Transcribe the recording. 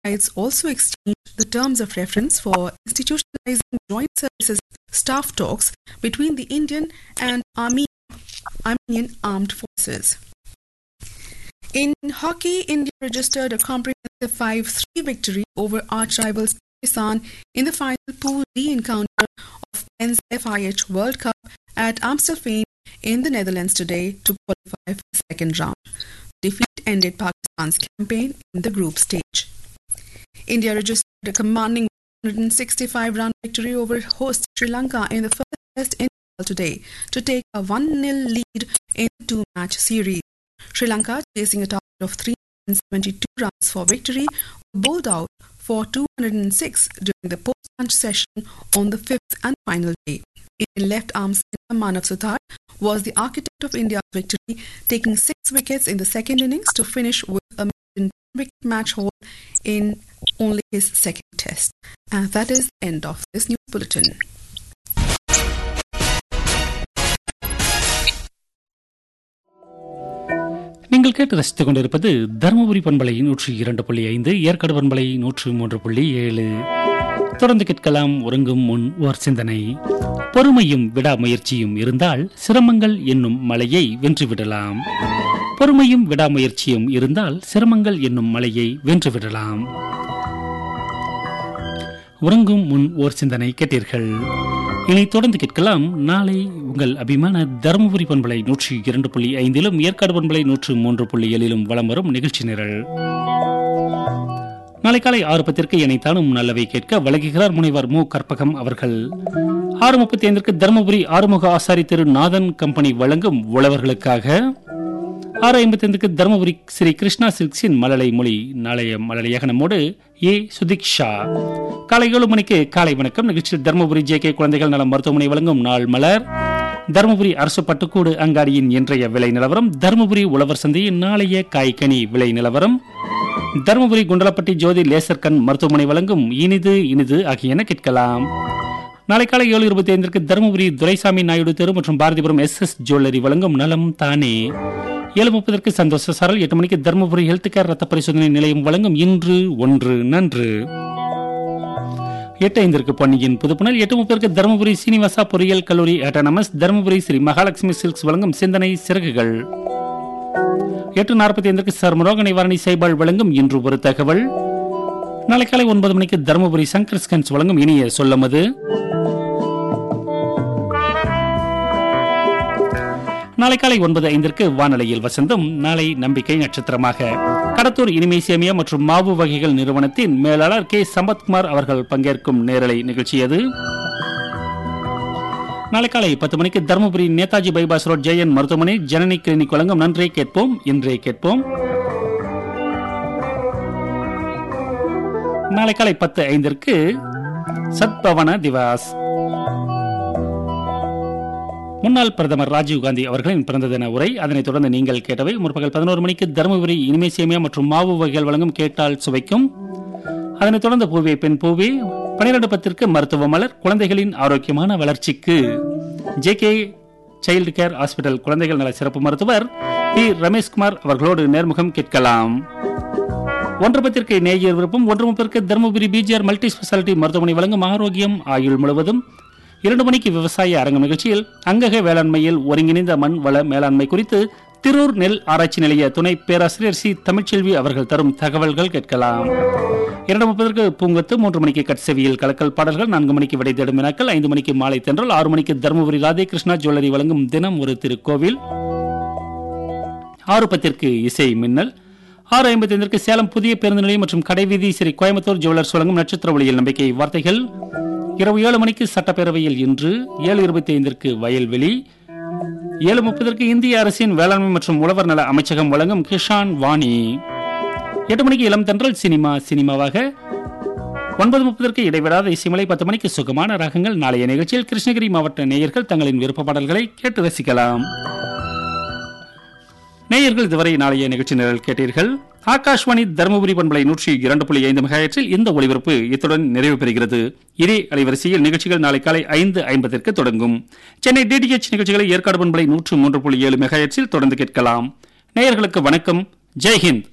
sides also exchanged the terms of reference for institutionalizing joint services staff talks between the Indian and Arme- Armenian armed forces. In hockey, India registered a comprehensive 5 3 victory over arch rivals Pakistan in the final Pool D encounter of men's FIH World Cup at Amstelveen in the Netherlands today to qualify for the second round. Defeat ended Pakistan's campaign in the group stage. India registered a commanding 165 run victory over host Sri Lanka in the first test in today to take a 1 0 lead in the two match series. Sri Lanka, chasing a target of 372 runs for victory, bowled out for 206 during the post match session on the fifth and final day. Indian left arm spinner Manav Suthar was the architect of India's victory, taking six wickets in the second innings to finish with a wicket match haul in only his second test. And that is the end of this news bulletin. நீங்கள் கேட்டு ரசித்துக் கொண்டிருப்பது தருமபுரி பண்பலை நூற்றி இரண்டு புள்ளி ஐந்து ஏற்காடு பண்பலை நூற்று மூன்று புள்ளி ஏழு தொடர்ந்து கேட்கலாம் உறங்கும் முன் ஓர் சிந்தனை பொறுமையும் விடாமுயற்சியும் இருந்தால் சிரமங்கள் என்னும் மலையை வென்றுவிடலாம் பொறுமையும் விடாமுயற்சியும் இருந்தால் சிரமங்கள் என்னும் மலையை வென்றுவிடலாம் உறங்கும் முன் ஓர் சிந்தனை கேட்டீர்கள் இனி தொடர்ந்து கேட்கலாம் நாளை உங்கள் அபிமான தருமபுரி பண்பலை நூற்றி இரண்டு புள்ளி ஐந்திலும் ஏற்காடு பண்பலை நூற்று மூன்று புள்ளி ஏழிலும் வலம் வரும் நிகழ்ச்சி நிரல் நாளை காலை ஆறு பத்திற்கு இணைத்தாலும் நல்லவை கேட்க வழங்குகிறார் முனைவர் மு கற்பகம் அவர்கள் ஆறு முப்பத்தி ஐந்திற்கு தருமபுரி ஆறுமுக ஆசாரி திரு நாதன் கம்பெனி வழங்கும் உழவர்களுக்காக ஆறு ஐம்பத்தி ஐந்துக்கு தருமபுரி ஸ்ரீ கிருஷ்ணா சில்க்ஸின் மலலை மொழி நாளைய மலலையாக நம்மோடு ஏ சுதிக்ஷா காலை ஏழு மணிக்கு காலை வணக்கம் நிகழ்ச்சியில் தருமபுரி ஜே கே குழந்தைகள் நலம் மருத்துவமனை வழங்கும் நாள் மலர் தருமபுரி அரசு பட்டுக்கூடு அங்காடியின் இன்றைய விலை நிலவரம் தருமபுரி உழவர் சந்தையின் நாளைய காய்கனி விலை நிலவரம் தருமபுரி குண்டலப்பட்டி ஜோதி லேசர் கண் மருத்துவமனை வழங்கும் இனிது இனிது ஆகியன கேட்கலாம் நாளை காலை ஏழு இருபத்தி ஐந்திற்கு தருமபுரி துரைசாமி நாயுடு தெரு மற்றும் பாரதிபுரம் எஸ் எஸ் ஜுவல்லரி வழங்கும் நலம் தானே ஏழு முப்பதற்கு சந்தோஷ சாரல் எட்டு மணிக்கு தருமபுரி ஹெல்த் கேர் ரத்த பரிசோதனை நிலையம் வழங்கும் இன்று ஒன்று நன்று எட்டு ஐந்திற்கு பொன்னியின் புதுப்புணல் எட்டு முப்பதற்கு தருமபுரி சீனிவாசா பொறியியல் கல்லூரி அட்டானமஸ் தருமபுரி ஸ்ரீ மகாலட்சுமி சில்க்ஸ் வழங்கும் சிந்தனை சிறகுகள் எட்டு நாற்பத்தி ஐந்திற்கு சர்மரோக நிவாரணி சைபால் வழங்கும் இன்று ஒரு தகவல் நாளை காலை ஒன்பது மணிக்கு தருமபுரி சங்கர் ஸ்கன்ஸ் வழங்கும் இனிய சொல்லமது நாளை காலை ஒன்பது ஐந்திற்கு வானொலியில் வசந்தம் நாளை நம்பிக்கை நட்சத்திரமாக கடத்தூர் இனிமை சேமியா மற்றும் மாவு வகைகள் நிறுவனத்தின் மேலாளர் கே சம்பத்குமார் அவர்கள் பங்கேற்கும் நேரலை நிகழ்ச்சி அது நாளை காலை பத்து மணிக்கு தருமபுரி நேதாஜி பைபாஸ் ரோட் ஜெயன் மருத்துவமனை ஜனனி கிளினிக் வழங்கும் நன்றே கேட்போம் இன்றே கேட்போம் நாளை காலை பத்து ஐந்திற்கு சத்பவன திவாஸ் முன்னாள் பிரதமர் ராஜீவ்காந்தி அவர்களின் பிறந்த தின உரை அதனைத் தொடர்ந்து நீங்கள் கேட்டவை முற்பகல் பதினோரு மணிக்கு தருமபுரி இனிமை சேமியா மற்றும் மாவு வகைகள் வழங்கும் கேட்டால் சுவைக்கும் அதனைத் தொடர்ந்து பூவே பெண் பூவே பனிரெண்டு பத்திற்கு மருத்துவ மலர் குழந்தைகளின் ஆரோக்கியமான வளர்ச்சிக்கு J K child care hospital குழந்தைகள் நல சிறப்பு மருத்துவர் பி ரமேஷ்குமார் அவர்களோடு நேர்முகம் கேட்கலாம் ஒன்று பத்திற்கு நேயர் விருப்பம் ஒன்று முப்பதற்கு தருமபுரி பிஜிஆர் மல்டி ஸ்பெஷாலிட்டி மருத்துவமனை வழங்கும் ஆரோக்கியம் ஆயுள் முழுவதும் இரண்டு மணிக்கு விவசாய அரங்கம் நிகழ்ச்சியில் அங்கக வேளாண்மையில் ஒருங்கிணைந்த மண் வள மேலாண்மை குறித்து திருூர் நெல் ஆராய்ச்சி நிலைய துணை பேராசிரியர் சி தமிழ்ச்செல்வி அவர்கள் தரும் தகவல்கள் கேட்கலாம் இரண்டு முப்பதற்கு பூங்கத்து மூன்று மணிக்கு கட்செவியில் கலக்கல் பாடல்கள் நான்கு மணிக்கு விடை தேடும் வினாக்கள் ஐந்து மணிக்கு மாலை தென்றல் ஆறு மணிக்கு தருமபுரி ராதே கிருஷ்ணா ஜுவல்லரி வழங்கும் தினம் ஒரு திருக்கோவில் ஆறு பத்திற்கு இசை மின்னல் ஆறு ஐம்பத்தி ஐந்திற்கு சேலம் புதிய பேருந்து நிலையம் மற்றும் கடைவீதி ஸ்ரீ கோயம்புத்தூர் ஜுவல்லர்ஸ் வழங்கும் நட்சத்திர ஒளியில் நம்பிக்கை வார்த்தைகள் இரவு ஏழு மணிக்கு சட்டப்பேரவையில் இன்று ஏழு இருபத்தி ஐந்திற்கு வயல்வெளி ஏழு முப்பதற்கு இந்திய அரசின் வேளாண்மை மற்றும் உழவர் நல அமைச்சகம் வழங்கும் கிஷான் வாணி எட்டு மணிக்கு இளம் தென்றல் சினிமா சினிமாவாக ஒன்பது முப்பதற்கு இடைவிடாத இசைமலை பத்து மணிக்கு சுகமான ராகங்கள் நாளைய நிகழ்ச்சியில் கிருஷ்ணகிரி மாவட்ட நேயர்கள் தங்களின் விருப்ப பாடல்களை கேட்டு ரசிக்கலாம் நேயர்கள் இதுவரை நாளைய நிகழ்ச்சி நிரல் கேட்டீர்கள் ஆகாஷ்வாணி தருமபுரி பண்பலை நூற்றி இரண்டு புள்ளி ஐந்து மெகாயற்றில் இந்த ஒளிபரப்பு இத்துடன் நிறைவு பெறுகிறது இதே அலைவரிசையில் நிகழ்ச்சிகள் நாளை காலை ஐந்து ஐம்பத்திற்கு தொடங்கும் சென்னை டிடிஎச் நிகழ்ச்சிகளை ஏற்காடு பண்பலை நூற்று மூன்று புள்ளி ஏழு மெகாயற்றில் தொடர்ந்து கேட்கலாம் நேயர்களுக்கு வணக்கம் ஜெய்ஹிந்த்